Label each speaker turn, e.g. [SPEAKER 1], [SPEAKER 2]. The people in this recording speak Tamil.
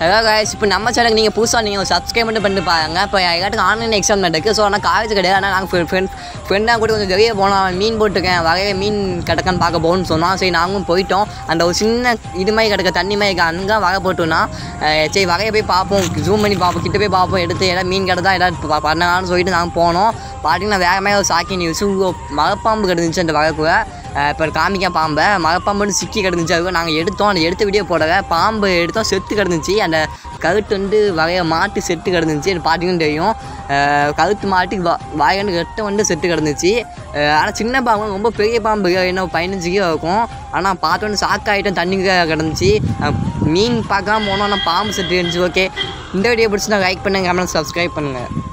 [SPEAKER 1] அதாவது guys, இப்போ நம்ம சேனலுக்கு நீங்கள் புதுசாக நீங்கள் சப்ஸ்கிரைப் மட்டும் பண்ணி பாருங்க இப்போ எல்லாத்துக்கும் ஆன்லைன் எக்ஸாம் நடக்குது ஸோ ஆனால் காலேஜ் கிடையாது ஆனால் நாங்கள் ஃப்ரெண்ட் ஃப்ரெண்டாக கூட கொஞ்சம் வெளியே போனோம் மீன் போட்டிருக்கேன் வகையை மீன் கிடக்கான்னு பார்க்க போகணும்னு சொன்னோம் சரி நாங்களும் போயிட்டோம் அந்த ஒரு சின்ன இது மாதிரி கிடக்க தண்ணி மாதிரி இருக்க அங்கே வகை போட்டோன்னா அஹ் சரி வகையை போய் பார்ப்போம் ஜூம் பண்ணி பார்ப்போம் கிட்ட போய் பார்ப்போம் எடுத்து எல்லாம் மீன் கிடந்தா எல்லாம் பண்ணலாம்னு சொல்லிட்டு நாங்கள் போனோம் பார்த்தீங்கன்னா வேக மாதிரி ஒரு சாக்கி நியூஸ் மலைப்பாம்பு கிடந்துச்சு அந்த வகைக்குள்ள இப்போ காமிக்க பாம்பை மலைப்பாம்புன்னு சிக்கி கிடந்துச்சு அதுக்கு நாங்கள் எடுத்தோம் அந்த எடுத்த வீடியோ போடல பாம்பு எடுத்தோம் செத்து கிடந்துச்சு அந்த கழுத்து வந்து வகையை மாட்டு செத்து கிடந்துச்சு எனக்கு பார்த்தீங்கன்னு தெரியும் அஹ் கழுத்து மாட்டுக்கு வா வாயண்டு கட்ட வந்து செத்து கிடந்துச்சு ஆனால் சின்ன பாம்பு ரொம்ப பெரிய பாம்பு என்ன பதினஞ்சு கிலோ இருக்கும் ஆனால் பார்த்தோன்னு சாக்காயிட்டும் தண்ணிக்கு கிடந்துச்சு அஹ் மீன் பார்க்காம போனோம் ஆனால் பாம்பு செத்து இருந்துச்சு ஓகே இந்த வீடியோ பிடிச்சினா லைக் பண்ணுங்கள் கமெண்ட் சப்ஸ்கிரைப் பண்ணுங்கள்